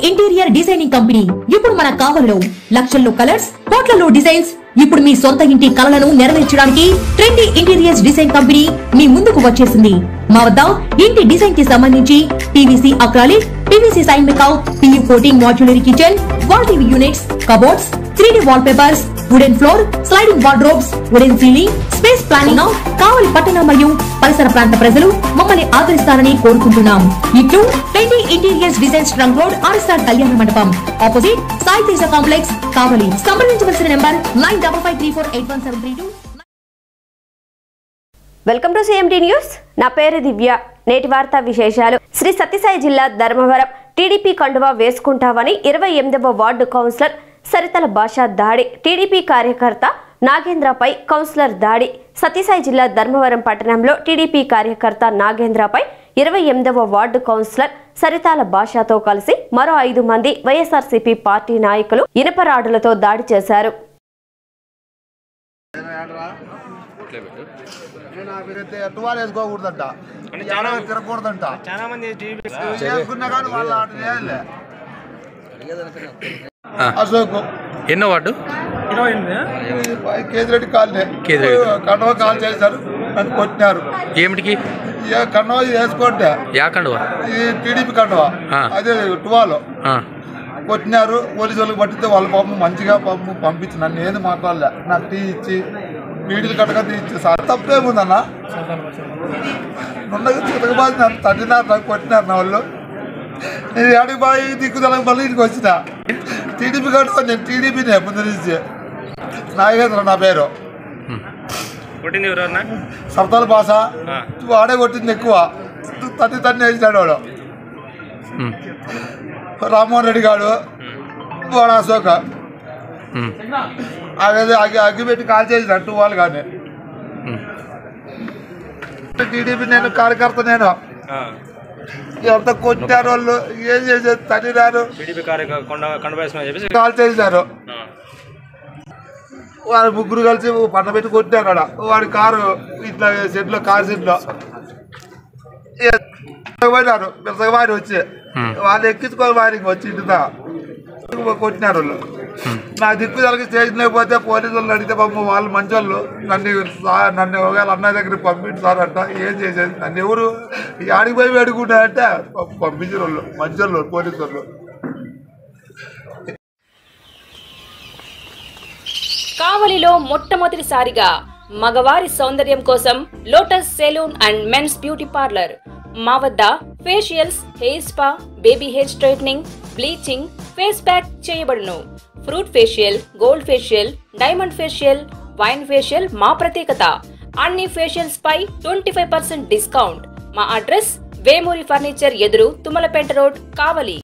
Interior designing company ఇప్పుడు మన కావలిలో లక్షల్లో కలర్స్ కోట్లలో డిజైన్స్ ఇప్పుడు మీ సొంత ఇంటి కలలను నెరవేర్చడానికి ట్రెండీ ఇంటీరియర్స్ డిజైన్ కంపెనీ మీ ముందుకు వచ్చేసింది మా వద్ద ఇంటి డిజైన్ కి సంబంధించి పీవీసీ అక్రాలిక్ పీవీసీ సైన్ మేకౌట్ PU coating modular kitchen wall TV units cupboards three D wallpapers wooden floor sliding wardrobes wooden ceiling space planning Kavali పట్టణ మరియు పరిసర ప్రాంత ప్రజలు మమ్మల్ని ఆదరిస్తారని కోరుకుంటున్నాం ఇట్లు twenty interiors design trunk road RSR Kalyana Mandapam opposite Sai Teja complex Kavali సంప్రదించవలసిన number nine double five three four eight one seven three two welcome to CMD news నా పేరు దివ్య నేటి వార్తా విశేషాలు శ్రీ సత్యసాయి జిల్లా ధర్మవరం టీడీపీ కండువా వేసుకుంటామని ఇరవై ఎనిమిదవ వార్డు కౌన్సిలర్ సరితల భాష దాడి టీడీపీ కార్యకర్త నాగేంద్రపై కౌన్సిలర్ దాడి సత్యసాయి జిల్లా ధర్మవరం పట్టణంలో టీడీపీ కార్యకర్త నాగేంద్రపై ఇరవై ఎనిమిదవ వార్డు కౌన్సిలర్ సరితాల భాషతో కలిసి మరో ఐదు మంది వైఎస్ఆర్సీపీ పార్టీ నాయకులు ఇనపరాడులతో దాడి చేశారు నేను ఆ మీరైతే టువాల్ వేసుకోకూడదంట చాలా తిరగకూడదంట చాలా మంది టీవీ వేసుకున్నా కానీ వాళ్ళ ఆట చేయాలి అశోక్ ఎన్నో వార్డు ఇరవై ఎనిమిది కేదిరెడ్డి కాలనీ కేదిరెడ్డి. కండవ కాల్ చేశారు నన్ను కొట్టినారు ఏమిటికి ఇక కండవ వేసుకుంటే యాకండువా ఇది టీడీపీ కండవ ఆ. అదే టువాల్ ఆ, కొట్టినారు పోలీసు వాళ్ళకి పట్టితే వాళ్ళ పాపం మంచిగా పాపం పంపించి నన్ను ఏది మాట్లాడలే నాకు టీ ఇచ్చి వీడిలు కట్టగా టీ ఇచ్చి సార్ తప్పేముందన్న నుండగా చితకబాది నన్ను తట్టినారు నాకు కొట్టినారు నా వాళ్ళు నేను అడిగి బాయి దిక్కుదల మళ్ళీ ఇంటికి వచ్చిన టీడీపీ కట్టుకో నేను టీడీపీనే ముందు నుంచి నాగేంద్ర నా పేరు కొట్టింది ఎవరన్నా సప్తాల భాష ఆ. వాడే కొట్టింది ఎక్కువ తట్టి తన్ని వేసినాడు వాడు ఉమ్, రామ్మోహన్ రెడ్డి గాడు వాడు అశోక ఉమ్, అదే అగ్గి అగ్గి పెట్టి కాల్ చేసినట్టు వాళ్ళు కానీ ఉమ్. టీడీపీ నేను కార్యకర్త నేను ఆ, ఎంత కొట్టారు వాళ్ళు ఏం చేసేది తల్లినారు టీడీపీ కార్య కొండ కొండవేసిన చెప్పేసి కాల్ చేశారు ఆ, వాడు ముగ్గురు కలిసి పంట పెట్టి కొట్టారు ఆడ వాడి కారు ఇట్లా షెడ్లో కారు షెడ్లో పోయినారు పిల్లవారి వచ్చి వాళ్ళు ఎక్కించుకొని వారికి వచ్చి ఇంటిదా కొట్టినారు వాళ్ళు నా దిక్కు తలకి స్టేషన్ లేకపోతే పోలీసు వాళ్ళు అడిగితే పాపం వాళ్ళు మంచి వాళ్ళు నన్ను సా- నన్ను ఒకవేళ అన్నయ్య దగ్గరికి పంపించారంట ఏం చేసేది నన్ను ఎవరు ఆడికి పోయి అడుగుంటారంటే పంపించారు వాళ్ళు మంచి వాళ్ళు పోలీసు వాళ్ళు కావలిలో మొట్టమొదటిసారిగా మగవారి సౌందర్యం కోసం lotus salon and men's beauty parlour మా వద్ద facials hair spa baby hair straightening bleaching face pack చేయబడును fruit facial gold facial diamond facial wine facial మా ప్రత్యేకత అన్ని ఫేషియల్స్ పై ట్వంటీ ఫైవ్ పర్సెంట్ డిస్కౌంట్ మా అడ్రస్ వేమూరి ఫర్నిచర్ ఎదురు తుమ్మలపేట రోడ్ కావలి